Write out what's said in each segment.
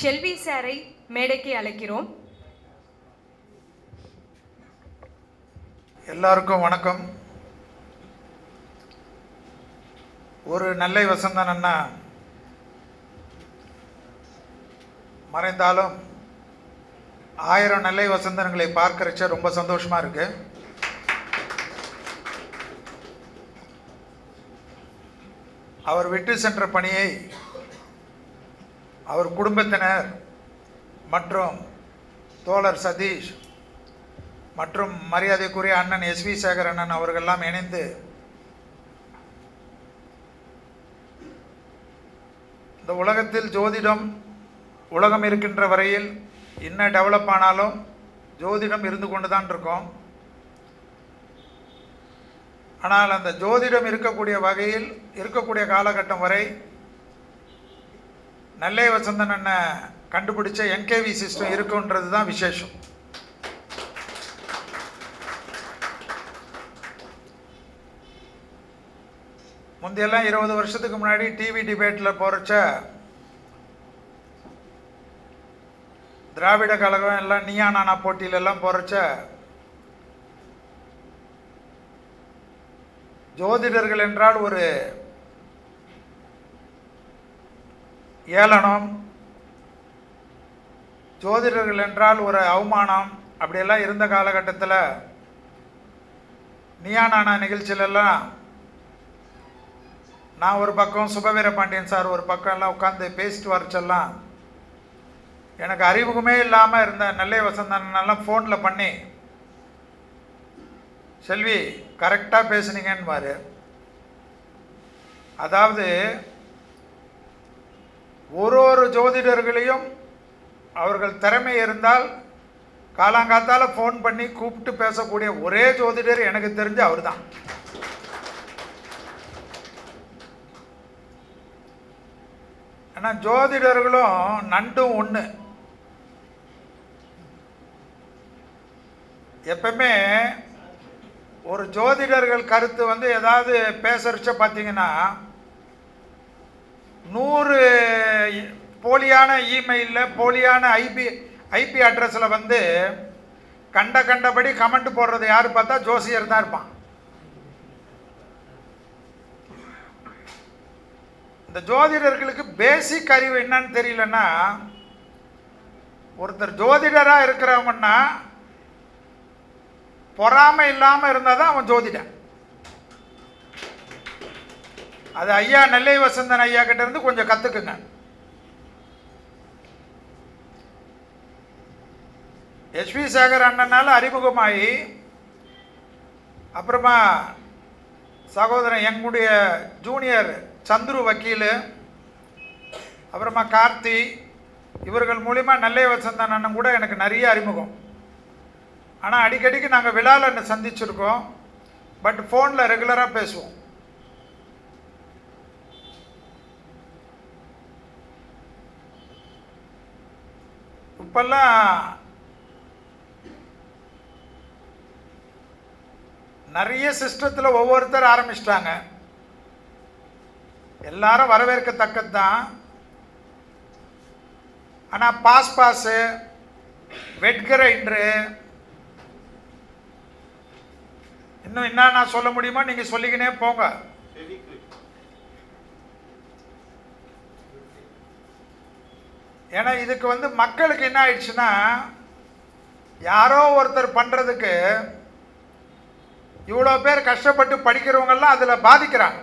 ஷெல்வி சாரை மேடைக்கு அழைக்கிறோம் எல்லாருக்கும் வணக்கம் ஒரு நல்லை வசந்தன் அண்ணா மறைந்தாலும் ஆயிரம் நல்லை வசந்தன்களை பார்க்கறச்ச ரொம்ப சந்தோஷமா இருக்கு அவர் விட்டு சென்ற பணியை அவர் குடும்பத்தினர் மற்றும் தோழர் சதீஷ் மற்றும் மரியாதைக்குரிய அண்ணன் எஸ் வி சேகர் அண்ணன் அவர்கள்லாம் இணைந்து இந்த உலகத்தில் ஜோதிடம் உலகம் இருக்கின்ற வரையில் என்ன டெவலப் ஆனாலும் ஜோதிடம் இருந்து கொண்டு தான் இருக்கும் ஆனால் அந்த ஜோதிடம் இருக்கக்கூடிய வகையில் இருக்கக்கூடிய காலகட்டம் வரை நெல்லை வசந்தன் அண்ணன் கண்டுபிடிச்ச என்கேவி சிஸ்டம் இருக்குன்றது தான் விசேஷம் முந்தையெல்லாம் இருபது வருஷத்துக்கு முன்னாடி டிவி டிபேட்டில் போகிறச்ச திராவிட கழகம் எல்லாம் நீயா நானா போட்டியில எல்லாம் போகிறச்ச ஜோதிடர்கள் என்றால் ஒரு ஏளனம் ஜோதிடர்கள் என்றால் ஒரு அவமானம் அப்படியெல்லாம் இருந்த காலகட்டத்தில் நீயா நானா நிகழ்ச்சியிலெல்லாம் நான் ஒரு பக்கம் சுபவீர பாண்டியன் சார் ஒரு பக்கம் எல்லாம் உட்காந்து பேசிட்டு வரச்செல்லாம் எனக்கு அறிமுகமே இல்லாமல் இருந்த நெல்லை வசந்தன் எல்லாம் ஃபோனில் பண்ணி செல்வி கரெக்டாக பேசுனீங்கன்னு அதாவது ஒரு ஒரு ஜோதிடர்களையும் அவர்கள் திறமை இருந்தால் காலாங்காத்தால் ஃபோன் பண்ணி கூப்பிட்டு பேசக்கூடிய ஒரே ஜோதிடர் எனக்கு தெரிஞ்சு அவர்தான் ஆனால் ஜோதிடர்களும் நண்டும் ஒன்று எப்பவுமே ஒரு ஜோதிடர்கள் கருத்து வந்து ஏதாவது பேசுறச்ச பார்த்தீங்கன்னா நூறு போலியான இமெயிலில் போலியான ஐபி ஐபி அட்ரஸில் வந்து கண்ட கண்டபடி கமெண்ட் போடுறது யார் பார்த்தா ஜோசியர் தான் இருப்பான் இந்த ஜோதிடர்களுக்கு பேசிக் அறிவு என்னன்னு தெரியலன்னா ஒருத்தர் ஜோதிடராக இருக்கிறவங்கன்னா பொறாமை இல்லாமல் இருந்தால் தான் அவன் ஜோதிடன் அது ஐயா நெல்லை வசந்தன் ஐயா கிட்ட இருந்து கொஞ்சம் கற்றுக்குங்க எஸ்வி சேகர் அண்ணனால் அறிமுகமாகி அப்புறமா சகோதரன் எங்களுடைய ஜூனியர் சந்துரு வக்கீல் அப்புறமா கார்த்தி இவர்கள் மூலிமா நெல்லை வசந்தன் அண்ணன் கூட எனக்கு நிறைய அறிமுகம் ஆனால் அடிக்கடிக்கு நாங்கள் விழாவில் சந்திச்சிருக்கோம் பட் ஃபோனில் ரெகுலராக பேசுவோம் இப்பெல்லாம் நிறைய சிஸ்டத்தில் ஒவ்வொருத்தர் ஆரம்பிச்சிட்டாங்க எல்லாரும் வரவேற்கத்தக்கது தான் ஆனால் பாஸ் பாஸு வெட்கிரைண்டரு இன்னும் என்ன நான் சொல்ல முடியுமோ நீங்கள் சொல்லிக்கினே போங்க ஏன்னா இதுக்கு வந்து மக்களுக்கு என்ன ஆயிடுச்சுன்னா யாரோ ஒருத்தர் பண்ணுறதுக்கு இவ்வளோ பேர் கஷ்டப்பட்டு படிக்கிறவங்கெல்லாம் அதில் பாதிக்கிறாங்க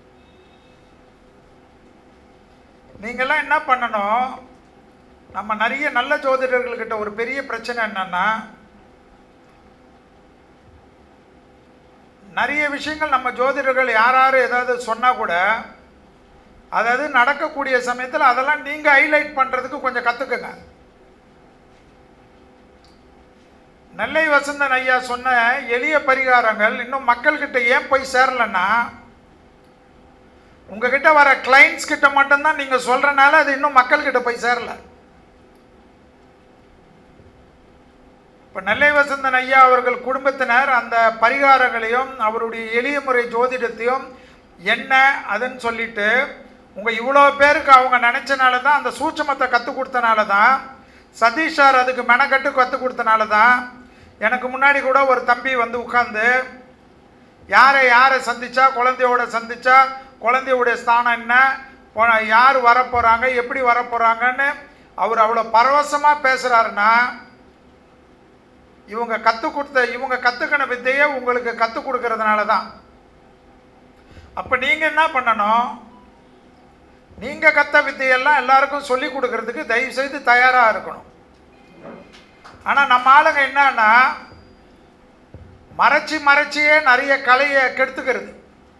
நீங்கள்லாம் என்ன பண்ணணும் நம்ம நிறைய நல்ல ஜோதிடர்கள்கிட்ட ஒரு பெரிய பிரச்சனை என்னன்னா நிறைய விஷயங்கள் நம்ம ஜோதிடர்கள் யார் யார் ஏதாவது சொன்னால் கூட அதாவது நடக்கக்கூடிய சமயத்தில் அதெல்லாம் நீங்கள் ஹைலைட் பண்ணுறதுக்கு கொஞ்சம் கற்றுக்குங்க நெல்லை வசந்தன் ஐயா சொன்ன எளிய பரிகாரங்கள் இன்னும் மக்கள்கிட்ட ஏன் போய் சேரலன்னா உங்ககிட்ட வர கிளைண்ட்ஸ் கிட்ட மட்டும்தான் நீங்கள் சொல்கிறனால அது இன்னும் மக்கள்கிட்ட போய் சேரல இப்போ நெல்லை வசந்தன் ஐயா அவர்கள் குடும்பத்தினர் அந்த பரிகாரங்களையும் அவருடைய எளிய முறை ஜோதிடத்தையும் என்ன அதுன்னு சொல்லிட்டு உங்கள் இவ்வளோ பேருக்கு அவங்க நினச்சனால தான் அந்த சூட்சமத்தை கற்றுக் கொடுத்தனால தான் சதீஷ் சார் அதுக்கு மெனக்கட்டு கற்றுக் கொடுத்தனால தான் எனக்கு முன்னாடி கூட ஒரு தம்பி வந்து உட்காந்து யாரை யாரை சந்திச்சா குழந்தையோட சந்திச்சா குழந்தையோடைய ஸ்தானம் என்ன போ- யார் வரப்போகிறாங்க எப்படி வரப்போகிறாங்கன்னு அவர் அவ்வளோ பரவசமாக பேசுகிறாருன்னா இவங்க கற்றுக் கொடுத்த இவங்க கற்றுக்கின வித்தையை உங்களுக்கு கற்றுக் கொடுக்கறதுனால தான் அப்போ நீங்கள் என்ன பண்ணணும் நீங்கள் கற்ற வித்தையெல்லாம் எல்லாருக்கும் சொல்லி கொடுக்கறதுக்கு தயவு செய்து தயாராக இருக்கணும் ஆனால் நம்ம ஆளுங்க என்னன்னா மறைச்சி மறைச்சியே நிறைய கலையை கெடுத்துக்கிறது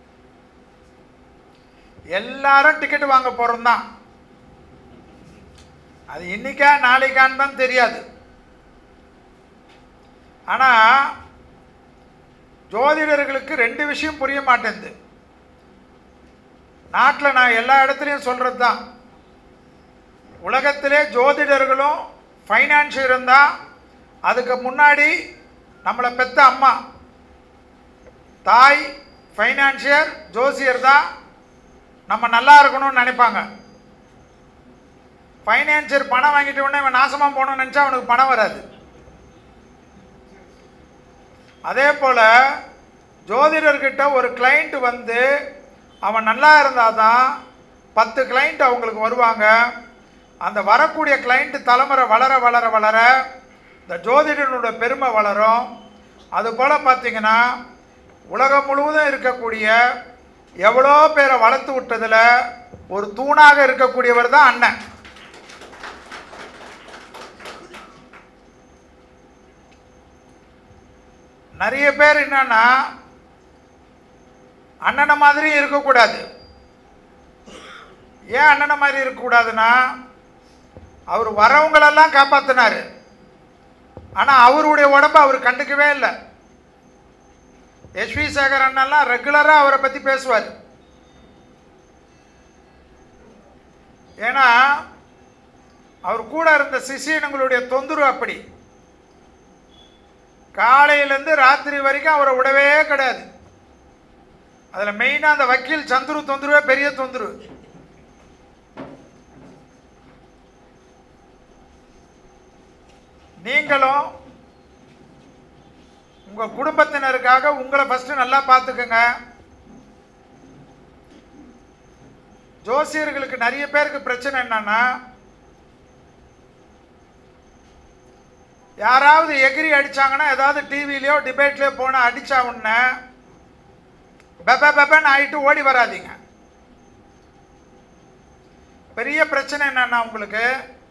எல்லாரும் டிக்கெட் வாங்க போகிறோம் தான் அது இன்னைக்கா நாளைக்கான்னு தான் தெரியாது ஆனால் ஜோதிடர்களுக்கு ரெண்டு விஷயம் புரிய மாட்டேங்குது நாட்டில் நான் எல்லா இடத்துலையும் சொல்கிறது தான் உலகத்திலே ஜோதிடர்களும் ஃபைனான்ஸ் இருந்தால் அதுக்கு முன்னாடி நம்மளை பெத்த அம்மா தாய் ஃபைனான்சியர் ஜோசியர் தான் நம்ம நல்லா இருக்கணும்னு நினைப்பாங்க ஃபைனான்சியர் பணம் வாங்கிட்ட உடனே இவன் நாசமாக போகணும்னு நினச்சா அவனுக்கு பணம் வராது அதே போல் ஜோதிடர்கிட்ட ஒரு கிளைண்ட் வந்து அவன் நல்லா இருந்தால் தான் பத்து கிளைண்ட் அவங்களுக்கு வருவாங்க அந்த வரக்கூடிய கிளைண்ட் தலைமுறை வளர வளர வளர இந்த ஜோதிடனோட பெருமை வளரும் அதுபோல் பார்த்தீங்கன்னா உலகம் முழுவதும் இருக்கக்கூடிய எவ்வளோ பேரை வளர்த்து விட்டதில் ஒரு தூணாக இருக்கக்கூடியவர் தான் அண்ணன் நிறைய பேர் என்னன்னா அண்ணனை மாதிரி இருக்கக்கூடாது ஏன் அண்ணனை மாதிரி இருக்கக்கூடாதுன்னா அவர் வரவங்களெல்லாம் காப்பாற்றினார் ஆனால் அவருடைய உடம்ப அவர் கண்டுக்கவே இல்லை எஸ்வி சேகர் அண்ணெல்லாம் ரெகுலராக அவரை பற்றி பேசுவார் ஏன்னா அவர் கூட இருந்த சிஷியனுங்களுடைய தொந்தரவு அப்படி காலையிலேருந்து ராத்திரி வரைக்கும் அவரை விடவே கிடையாது அதில் மெயினாக அந்த வக்கீல் சந்துரு தொந்தரவே பெரிய தொந்தரவு நீங்களும் உங்கள் குடும்பத்தினருக்காக உங்களை ஃபஸ்ட்டு நல்லா பார்த்துக்குங்க ஜோசியர்களுக்கு நிறைய பேருக்கு பிரச்சனை என்னன்னா யாராவது எகிரி அடிச்சாங்கன்னா ஏதாவது டிவிலையோ டிபேட்லேயோ போனால் அடிச்சா உடனே பெப பெபன்னு ஆயிட்டு ஓடி வராதீங்க பெரிய பிரச்சனை என்னன்னா உங்களுக்கு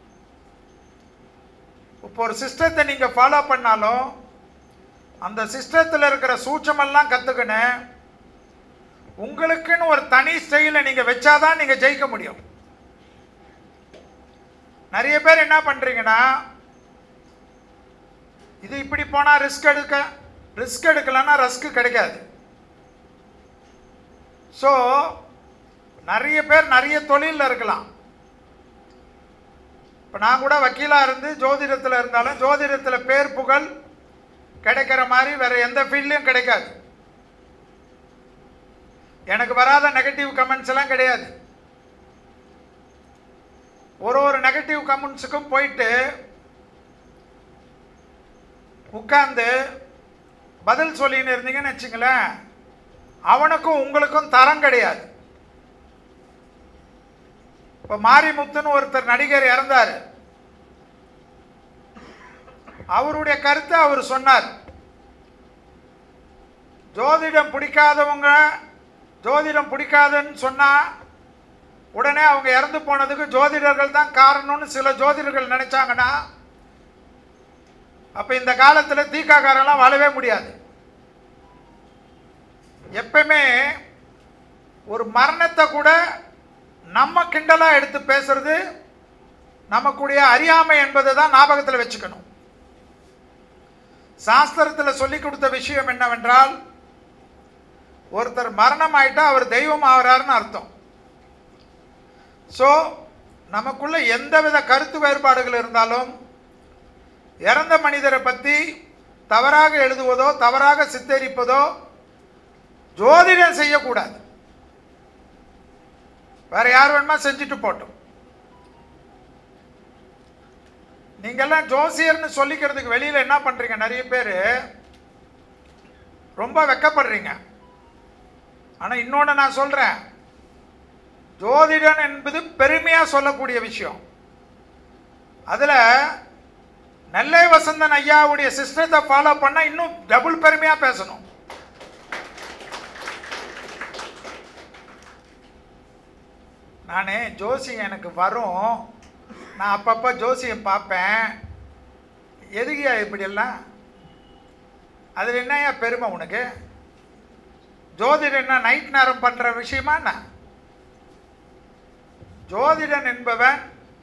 இப்போ ஒரு சிஸ்டத்தை நீங்கள் ஃபாலோ பண்ணாலும் அந்த சிஸ்டத்தில் இருக்கிற சூட்சமெல்லாம் கற்றுக்கின்னு உங்களுக்குன்னு ஒரு தனி ஸ்டைலை நீங்கள் வச்சாதான் நீங்கள் ஜெயிக்க முடியும் நிறைய பேர் என்ன பண்ணுறீங்கன்னா இது இப்படி போனால் ரிஸ்க் எடுக்க ரிஸ்க் எடுக்கலைன்னா ரஸ்க்கு கிடைக்காது ஸோ நிறைய பேர் நிறைய தொழிலில் இருக்கலாம் இப்போ நான் கூட வக்கீலாக இருந்து ஜோதிடத்தில் இருந்தாலும் ஜோதிடத்தில் பேர் புகழ் கிடைக்கிற மாதிரி வேற எந்த ஃபீல்ட்லையும் கிடைக்காது எனக்கு வராத நெகட்டிவ் கமெண்ட்ஸ் எல்லாம் கிடையாது ஒரு ஒரு நெகட்டிவ் கமெண்ட்ஸுக்கும் போயிட்டு உட்கார்ந்து பதில் சொல்லின்னு இருந்தீங்கன்னு வச்சுங்களேன் அவனுக்கும் உங்களுக்கும் தரம் கிடையாது இப்போ மாரிமுத்துன்னு ஒருத்தர் நடிகர் இறந்தார் அவருடைய கருத்தை அவர் சொன்னார் ஜோதிடம் பிடிக்காதவங்க ஜோதிடம் பிடிக்காதுன்னு சொன்னா உடனே அவங்க இறந்து போனதுக்கு ஜோதிடர்கள் தான் காரணம்னு சில ஜோதிடர்கள் நினைச்சாங்கன்னா அப்ப இந்த காலத்துல தீக்காக்காரெல்லாம் வாழவே முடியாது எப்பவுமே ஒரு மரணத்தை கூட நம்ம கிண்டலா எடுத்து பேசுறது நமக்குடைய அறியாமை என்பதை தான் ஞாபகத்தில் வச்சுக்கணும் சாஸ்திரத்தில் சொல்லி கொடுத்த விஷயம் என்னவென்றால் ஒருத்தர் மரணம் ஆயிட்டா அவர் தெய்வம் ஆகிறாருன்னு அர்த்தம் ஸோ நமக்குள்ள எந்தவித கருத்து வேறுபாடுகள் இருந்தாலும் இறந்த மனிதரை பற்றி தவறாக எழுதுவதோ தவறாக சித்தரிப்பதோ ஜோதிடம் செய்யக்கூடாது வேற யார் வேணுமா செஞ்சுட்டு போட்டோம் நீங்கெல்லாம் ஜோசியர்னு சொல்லிக்கிறதுக்கு வெளியில என்ன பண்றீங்க நிறைய பேர் ரொம்ப வெக்கப்படுறீங்க ஆனா இன்னொன்று நான் சொல்றேன் ஜோதிடன் என்பது பெருமையா சொல்லக்கூடிய விஷயம் அதுல நெல்லை வசந்தன் ஐயாவுடைய சிஸ்டத்தை ஃபாலோ பண்ணா இன்னும் டபுள் பெருமையா பேசணும் நான் ஜோசியம் எனக்கு வரும் நான் அப்பப்போ ஜோசியம் பார்ப்பேன் எதுக்குயா இப்படியெல்லாம் அதில் என்னய்யா பெருமை உனக்கு ஜோதிடன் என்ன நைட் நேரம் பண்ணுற விஷயமா என்ன ஜோதிடன் என்பவன்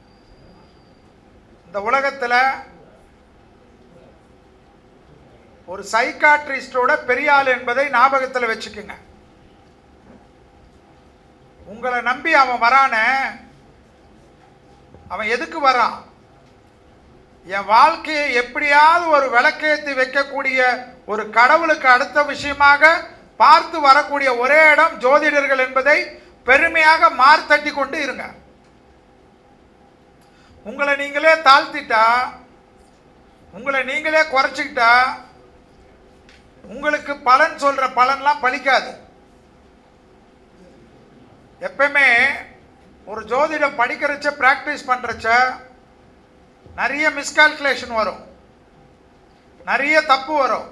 இந்த உலகத்தில் ஒரு சைக்காட்ரிஸ்டோட பெரிய ஆள் என்பதை ஞாபகத்தில் வச்சுக்குங்க உங்களை நம்பி அவன் வரானே அவன் எதுக்கு வரான் என் வாழ்க்கையை எப்படியாவது ஒரு விளக்கேற்றி வைக்கக்கூடிய ஒரு கடவுளுக்கு அடுத்த விஷயமாக பார்த்து வரக்கூடிய ஒரே இடம் ஜோதிடர்கள் என்பதை பெருமையாக மார்த்தட்டி கொண்டு இருங்க உங்களை நீங்களே தாழ்த்திட்டா உங்களை நீங்களே குறைச்சிக்கிட்டா உங்களுக்கு பலன் சொல்ற பலன்லாம் பலிக்காது எப்பவுமே ஒரு ஜோதிடம் படிக்கிறச்ச ப்ராக்டிஸ் பண்ணுறச்ச நிறைய மிஸ்கால்குலேஷன் வரும் நிறைய தப்பு வரும்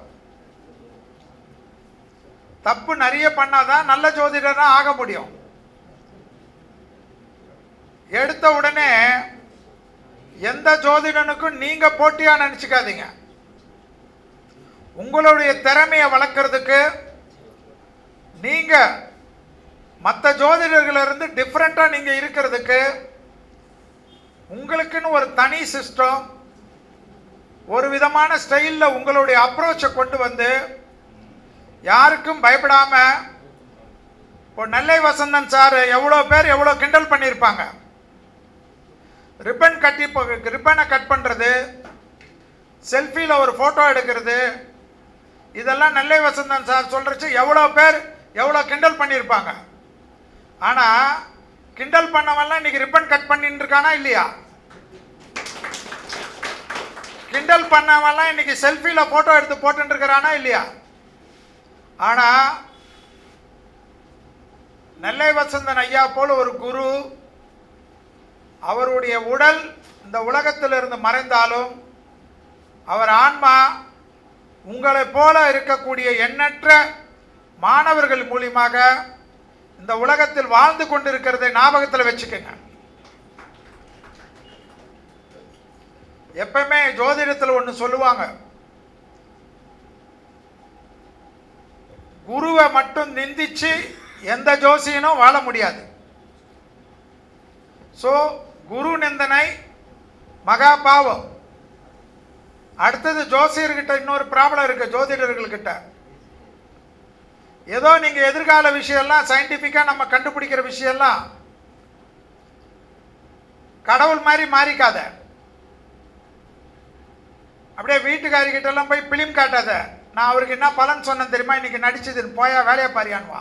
தப்பு நிறைய பண்ணாதான் நல்ல ஜோதிடராக ஆக முடியும் எடுத்த உடனே எந்த ஜோதிடனுக்கும் நீங்க போட்டியா நினைச்சுக்காதீங்க உங்களுடைய திறமையை வளர்க்கறதுக்கு நீங்க மற்ற ஜோதிடர்கள் இருந்து டிஃப்ரெண்ட்டாக நீங்கள் இருக்கிறதுக்கு உங்களுக்குன்னு ஒரு தனி சிஸ்டம் ஒரு விதமான ஸ்டைலில் உங்களுடைய அப்ரோச்சை கொண்டு வந்து யாருக்கும் பயப்படாம இப்போ நெல்லை வசந்தன் சார் எவ்வளோ பேர் எவ்வளோ கிண்டல் பண்ணியிருப்பாங்க ரிப்பன் கட்டி ரிப்பனை கட் பண்ணுறது செல்ஃபியில் ஒரு ஃபோட்டோ எடுக்கிறது இதெல்லாம் நெல்லை வசந்தன் சார் சொல்கிறச்சு எவ்வளோ பேர் எவ்வளோ கிண்டல் பண்ணியிருப்பாங்க ஆனால் கிண்டல் பண்ணவன்லாம் இன்னைக்கு ரிப்பன் கட் பண்ணிட்டு இருக்கானா இல்லையா கிண்டல் பண்ணவன்லாம் இன்னைக்கு செல்ஃபியில் ஃபோட்டோ எடுத்து போட்டுட்டு இருக்கிறானா இல்லையா ஆனால் நெல்லை வசந்தன் ஐயா போல ஒரு குரு அவருடைய உடல் இந்த உலகத்திலிருந்து மறைந்தாலும் அவர் ஆன்மா உங்களைப் போல இருக்கக்கூடிய எண்ணற்ற மாணவர்கள் மூலியமாக இந்த உலகத்தில் வாழ்ந்து கொண்டிருக்கிறதை ஞாபகத்தில் வச்சுக்கோங்க எப்பவுமே ஜோதிடத்தில் ஒன்று சொல்லுவாங்க குருவை மட்டும் நிந்திச்சு எந்த ஜோசியனும் வாழ முடியாது ஸோ குரு நிந்தனை மகா பாவம் அடுத்தது ஜோசியர்கிட்ட இன்னொரு ப்ராப்ளம் இருக்கு ஜோதிடர்கள்கிட்ட ஏதோ நீங்க எதிர்கால விஷயம்லாம் சயின்டிஃபிக்கா நம்ம கண்டுபிடிக்கிற விஷயம்லாம் கடவுள் மாதிரி மாறிக்காத அப்படியே வீட்டுக்காரிக்கிட்ட எல்லாம் போய் பிலிம் காட்டாத நான் அவருக்கு என்ன பலன் சொன்னேன் தெரியுமா இன்னைக்கு நடிச்சது போயா வேலையை பாரியான்வா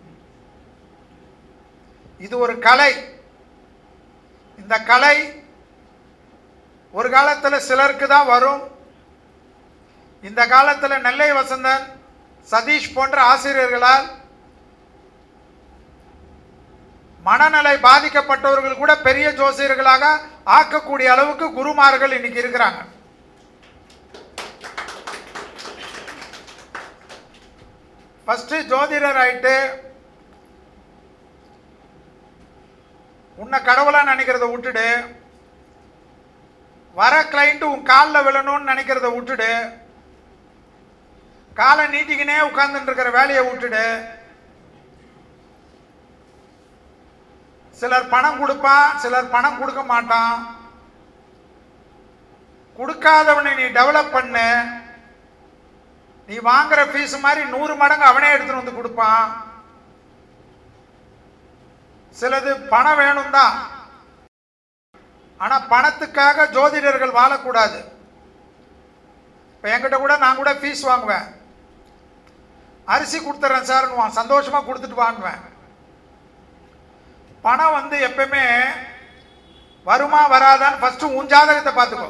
இது ஒரு கலை இந்த கலை ஒரு காலத்தில் சிலருக்கு தான் வரும் இந்த காலத்தில் நெல்லை வசந்தன் சதீஷ் போன்ற ஆசிரியர்களால் மனநலை பாதிக்கப்பட்டவர்கள் கூட பெரிய ஜோசியர்களாக ஆக்கக்கூடிய அளவுக்கு குருமார்கள் இன்னைக்கு இருக்கிறாங்க ஃபர்ஸ்ட் ஜோதிடர் ஆயிட்டு உன்னை கடவுளா நினைக்கிறத விட்டுடு வர கிளைண்ட் உன் காலில் விழணும்னு நினைக்கிறத விட்டுடு காலை நீட்டிக்கினே உட்கார்ந்துட்டு இருக்கிற வேலையை விட்டுடு சிலர் பணம் கொடுப்பான் சிலர் பணம் கொடுக்க மாட்டான் கொடுக்காதவனை நீ டெவலப் பண்ணு நீ வாங்குற ஃபீஸ் மாதிரி நூறு மடங்கு அவனே எடுத்துட்டு வந்து கொடுப்பான் சிலது பணம் வேணும் தான் ஆனா பணத்துக்காக ஜோதிடர்கள் வாழக்கூடாது இப்போ என்கிட்ட கூட நான் கூட ஃபீஸ் வாங்குவேன் அரிசி கொடுத்துட்றேன் சார்னுவான் சந்தோஷமா கொடுத்துட்டு வாங்குவேன் பணம் வந்து எப்பயுமே வருமா வராதான்னு ஃபர்ஸ்ட் உன் ஜாதகத்தை பார்த்துக்கோ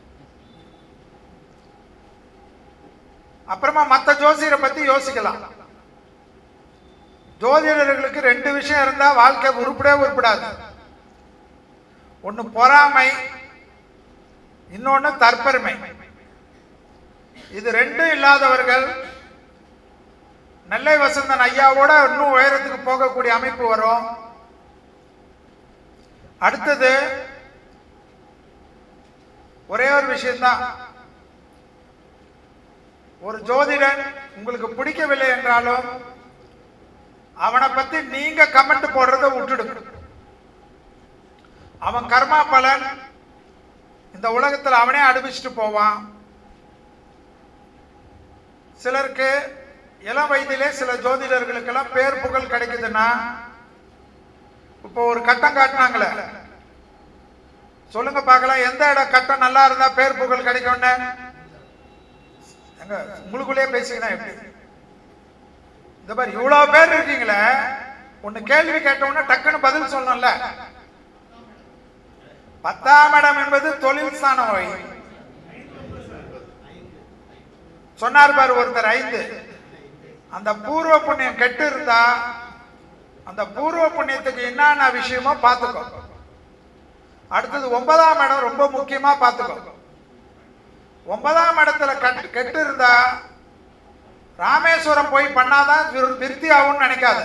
அப்புறமா மற்ற ஜோசியரை பத்தி யோசிக்கலாம் ஜோதிடர்களுக்கு ரெண்டு விஷயம் இருந்தா வாழ்க்கை உருப்படவே உருப்படாது ஒன்னு பொறாமை இன்னொன்னு தற்பெருமை இது ரெண்டும் இல்லாதவர்கள் நெல்லை வசந்தன் ஐயாவோட இன்னும் உயரத்துக்கு போகக்கூடிய அமைப்பு வரும் அடுத்தது ஒரே ஒரு விஷயம்தான் ஒரு ஜோதிடன் உங்களுக்கு பிடிக்கவில்லை என்றாலும் அவனை பத்தி நீங்க கமெண்ட் போடுறத விட்டுடுங்க அவன் கர்மா பலன் இந்த உலகத்தில் அவனே அனுபவிச்சுட்டு போவான் சிலருக்கு இளம் வயதிலே சில ஜோதிடர்களுக்கெல்லாம் பேர் புகழ் கிடைக்குதுன்னா இப்போ ஒரு கட்டம் காட்டினாங்களே சொல்லுங்க பார்க்கலாம் எந்த இடம் கட்டம் நல்லா இருந்தா பேர் புகழ் கிடைக்கும்னு எங்க உங்களுக்குள்ளேயே பேசிக்கணும் எப்படி இந்த மாதிரி இவ்வளவு பேர் இருக்கீங்களே ஒன்னு கேள்வி கேட்டவுடனே டக்குன்னு பதில் சொல்லணும்ல பத்தாம் இடம் என்பது தொழில் ஸ்தானம் வகை சொன்னார் பாரு ஒருத்தர் ஐந்து அந்த பூர்வ புண்ணியம் கெட்டு இருந்தா அந்த பூர்வ புண்ணியத்துக்கு என்னென்ன விஷயமோ பார்த்துக்கோ அடுத்தது ஒன்பதாம் இடம் ரொம்ப முக்கியமா பார்த்துக்கோ ஒன்பதாம் இடத்துல கட் கெட்டு இருந்தா ராமேஸ்வரம் போய் பண்ணாதான் விரு- விருத்தி ஆகும்னு நினைக்காத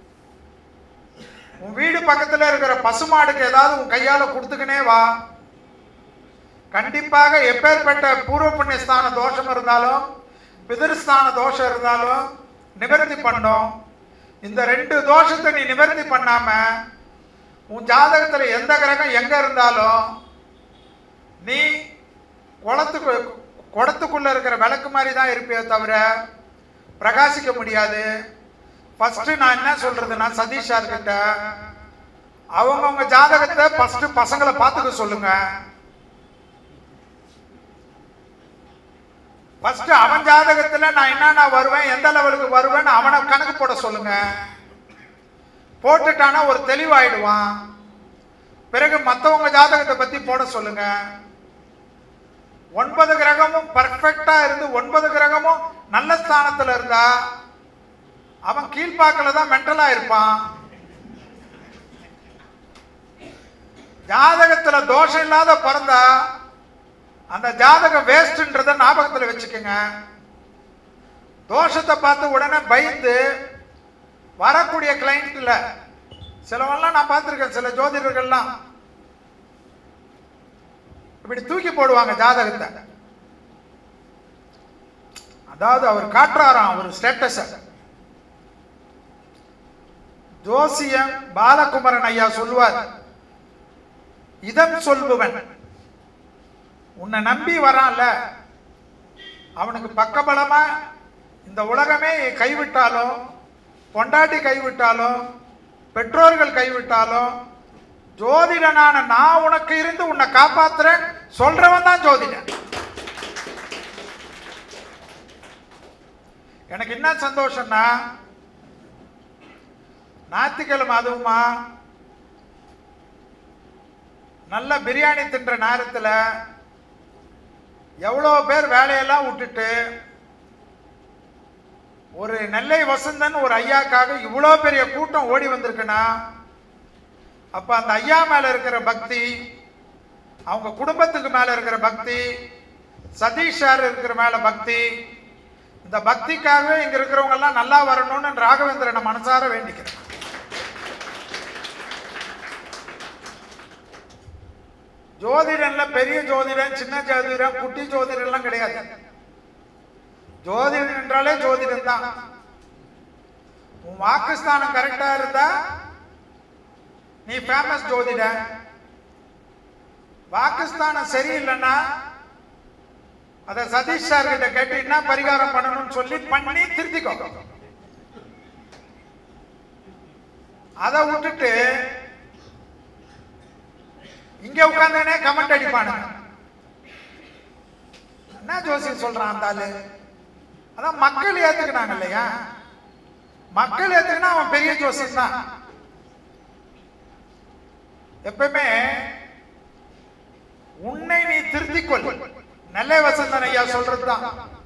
உன் வீடு பக்கத்துல இருக்கிற பசுமாடுக்கு ஏதாவது உன் கையால கொடுத்துக்கினே வா கண்டிப்பாக எப்பேற்பட்ட பூர்வ புண்ணிய ஸ்தான தோஷம் இருந்தாலும் பிதிருஸ்தான தோஷம் இருந்தாலும் நிவர்த்தி பண்ணும் இந்த ரெண்டு தோஷத்தை நீ நிவர்த்தி பண்ணாம உன் ஜாதகத்துல எந்த கிரகம் எங்க இருந்தாலும் நீ குளத்துக்கு குடத்துக்குள்ள இருக்கிற விளக்கு மாதிரி தான் இருப்பியே தவிர பிரகாசிக்க முடியாது ஃபர்ஸ்ட் நான் என்ன சொல்றதுன்னா சதீஷ் சார் கிட்ட அவங்கவுங்க ஜாதகத்தை ஃபர்ஸ்ட் பசங்களை பார்த்துக்க சொல்லுங்க ஃபர்ஸ்ட் அவன் ஜாதகத்துல நான் என்னென்ன வருவேன் எந்த லெவலுக்கு வருவேன்னு அவனை கணக்கு போட சொல்லுங்க போட்டுட்டானா ஒரு தெளிவாயிடுவான் பிறகு மற்றவங்க ஜாதகத்தை பத்தி போட சொல்லுங்க ஒன்பது கிரகமும் பர்ஃபெக்டா இருந்து ஒன்பது கிரகமும் நல்ல ஸ்தானத்துல இருந்தா அவன் கீழ்ப்பாக்கில் தான் மென்டலா இருப்பான் ஜாதகத்துல தோஷம் இல்லாத பிறந்தா அந்த ஜாதகம் வேஸ்ட்ன்றத ஞாபகத்துல வச்சுக்கோங்க தோஷத்தை பார்த்து உடனே பயந்து வரக்கூடிய கிளைண்ட்ல சிலவெல்லாம் நான் பார்த்துருக்கேன் சில ஜோதிடர்கள்லாம் இப்படி தூக்கி போடுவாங்க ஜாதகத்தை அதாவது அவர் காட்டுறாராம் அவர் ஸ்டேட்டஸ ஜோசியம் பாலகுமரன் ஐயா சொல்லுவார் இதம் சொல்பவன் உன்னை நம்பி வரான்ல அவனுக்கு பக்கபலமா இந்த உலகமே கைவிட்டாலும் பொண்டாட்டி கைவிட்டாலும் பெற்றோர்கள் கைவிட்டாலும் ஜோதிடனான நான் உனக்கு இருந்து உன்னை காப்பாத்துறேன் சொல்றவன் தான் ஜோதிடன் எனக்கு என்ன சந்தோஷம்னா ஞாயிற்றுக்கிழமை அதுவுமா நல்ல பிரியாணி தின்ற நேரத்தில் எவ்வளோ பேர் வேலையெல்லாம் விட்டுட்டு ஒரு நெல்லை வசந்தன் ஒரு ஐயாக்காக இவ்வளோ பெரிய கூட்டம் ஓடி வந்திருக்குன்னா அப்ப அந்த ஐயா மேல இருக்கிற பக்தி அவங்க குடும்பத்துக்கு மேல இருக்கிற பக்தி சதீஷ் சார் இருக்கிற மேல பக்தி இந்த பக்திக்காகவே இங்க இருக்கிறவங்க எல்லாம் நல்லா வரணும்னு ராகவேந்திரனை மனசார வேண்டிக்கிறேன் ஜோதிடன்ல பெரிய ஜோதிடன் சின்ன ஜோதிடன் குட்டி ஜோதிடன் எல்லாம் கிடையாது ஜோதிடன் என்றாலே ஜோதிடன் தான் உன் வாக்குஸ்தானம் கரெக்டா இருந்தா நீ ஃபேமஸ் ஜோதிடன் வாக்குஸ்தானம் சரியில்லைன்னா அத சதீஷ் சார் கிட்ட கேட்டு என்ன பரிகாரம் பண்ணணும்னு சொல்லி பண்ணி திருத்திக்கோ அதை விட்டுட்டு இங்க உட்கார்ந்தனே கமெண்ட் அடிப்பானுங்க என்ன ஜோசியம் சொல்றான் அந்த ஆளு அதான் மக்கள் ஏத்துக்கினாங்க இல்லையா மக்கள் ஏத்துக்கினா அவன் பெரிய ஜோசியம் தான் எப்பவுமே உன்னை நீ திருத்திக் கொள் நெல்லை வசந்தன் ஐயா சொல்றதுதான்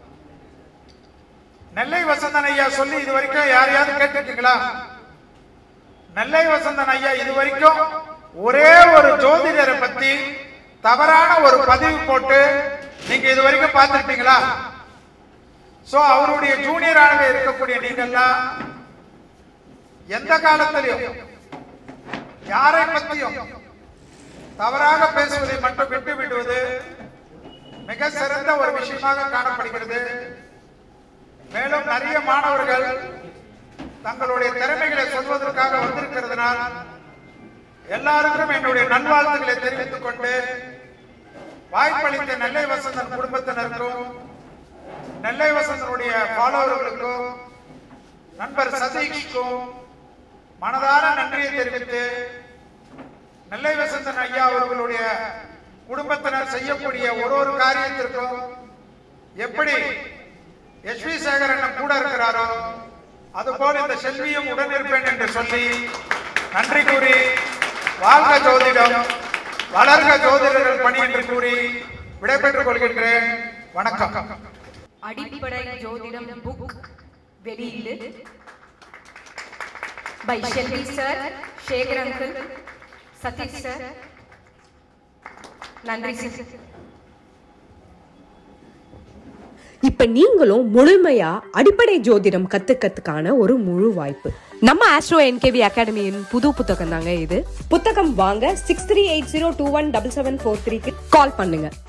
நெல்லை வசந்தன் ஐயா சொல்லி இது வரைக்கும் யாரையாவது கேட்டிருக்கீங்களா நெல்லை வசந்தன் ஐயா இது வரைக்கும் ஒரே ஒரு ஜோதிடரை பத்தி தவறான ஒரு பதிவு போட்டு நீங்க இது வரைக்கும் பார்த்திருப்பீங்களா சோ அவருடைய ஜூனியராக இருக்கக்கூடிய நீங்கள்லாம் எந்த காலத்திலையும் யாரை பற்றியும் தவறாக பேசுவதை மட்டும் விட்டு விடுவது மிக சிறந்த ஒரு விஷயமாக காணப்படுகிறது மேலும் நிறைய மாணவர்கள் தங்களுடைய திறமைகளை சொல்வதற்காக வந்திருக்கிறதுனால் எல்லாருக்கும் என்னுடைய நல்வாழ்த்துக்களை தெரிவித்துக் கொண்டு வாய்ப்பளித்த நெல்லை வசந்தன் குடும்பத்தினருக்கும் நெல்லை வசந்தனுடைய ஃபாலோவர்களுக்கும் நண்பர் சதீஷ்க்கும் மனதார நன்றியை தெரிவித்து நெல்லை வசந்தன் ஐயா அவர்களுடைய குடும்பத்தினர் செய்யக்கூடிய ஒரு ஒரு காரியத்திற்கும் எப்படி எஸ் வி சேகரன் கூட இருக்கிறாரோ அதுபோல் இந்த செல்வியும் உடன் இருப்பேன் என்று சொல்லி நன்றி கூறி வாழ்க ஜோதிடம் வளர்க ஜோதிடர்கள் பணி என்று கூறி விடைபெற்றுக் கொள்கின்றேன் வணக்கம் அடிப்படை ஜோதிடம் புக் வெளியீடு by Selvi sir Sekar uncle Sathish sir நன்றி சார் இப்ப நீங்களும் முழுமையா அடிப்படை ஜோதிடம் கத்துக்கிறதுக்கான ஒரு முழு வாய்ப்பு நம்ம ஆஸ்ட்ரோ என்கேவி அகாடமியின் புது புத்தகம் தாங்க இது புத்தகம் வாங்க six three eight zero two one double seven four த்ரீக்கு கால் பண்ணுங்க